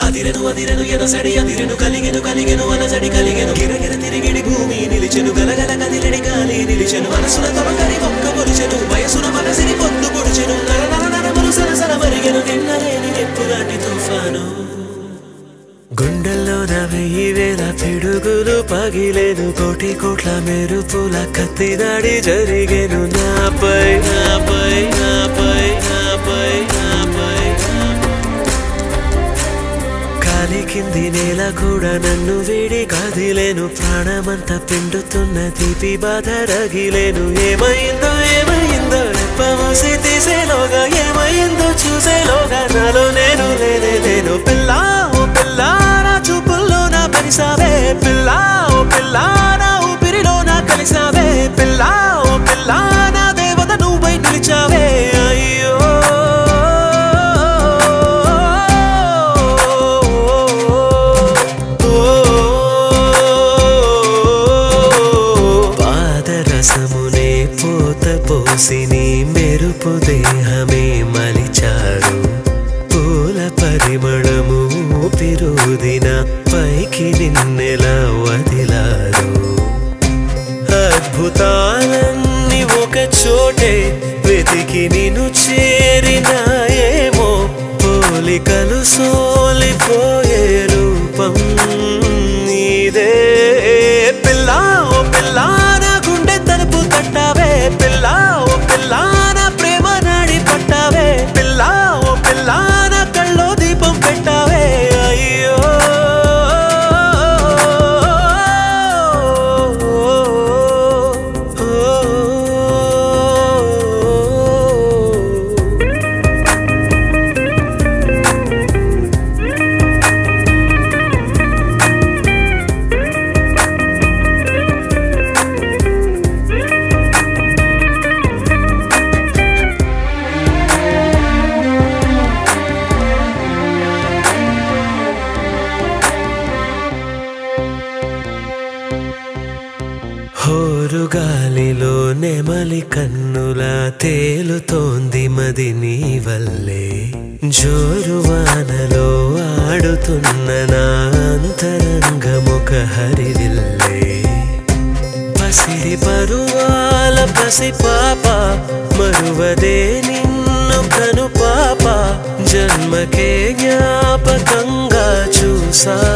అదిరెను అదిరెను ఎనసడి అదిరెను కలిగెను కలిగెను అనసడి కలిగెను గిరగిర తిరిగిడి భూమి నిలిచెను గలగల కదిలిడి గాలి నిలిచెను మనసున తమకరి ఒక్క పొలిచెను వయసున మనసిని పొద్దు పొడిచెను నర నర నరములు సరసర మరిగెను నిన్నలేని నెప్పులాంటి తుఫాను గుండెల్లోన వెయ్యి వేల పిడుగులు పగిలేను కోటి కోట్ల మెరుపుల కత్తి దాడి జరిగేను నాపై నాపై నాపై నాపై నాపై కాలి కింది నేల కూడా నన్ను వీడి కదిలేను ప్రాణమంతా పిండుతున్న తీపి బాధ రగిలేను ఏమైందో ఏమైందో రెప్పమూసి తీసేలోగా ఏమైందో చూసేలోగా నాలో నేను లేనే నేను పిల్ల ఓ పిల్ల నా చూపుల్లో నా పరిసావే పిల్ల ఓ పిల్ల నా ఊపిరిలో నా కలిసావే పిల్ల ఓ పిల్ల నా దేవత నువ్వై నిలిచావే అయ్యో పాదరసమునే పోత పోసి నీ మెరుపు దేహమే మలిచారు పూల పరిమళము ఊపిరుదిన పైకి నిన్నెలా వదిలారు అద్భుతాలన్నీ ఒక చోటే వెతికి నిన్ను చేరినాయేమో పోలికలు సోలిపోయే రూపం నీదే పిల్ల ఓ పిల్ల నా గుండె తలుపు తట్టావే పిల్ల ఓ పిల్ల నా ప్రేమ నాడి పట్టావే పిల్ల ఓ పిల్ల నా కళ్ళో దీపం పెట్టావే అయ్యో హోరు గాలిలో నెమలి కన్నులా తేలుతోంది మది నీ వల్లే జోరు వానలో ఆడుతున్న నా అంతరంగమొక హరివిల్లే పసిరి పరువాల పసి పాప మరువదే నిన్ను కను పాప జన్మకే జ్ఞాపకంగా చూసా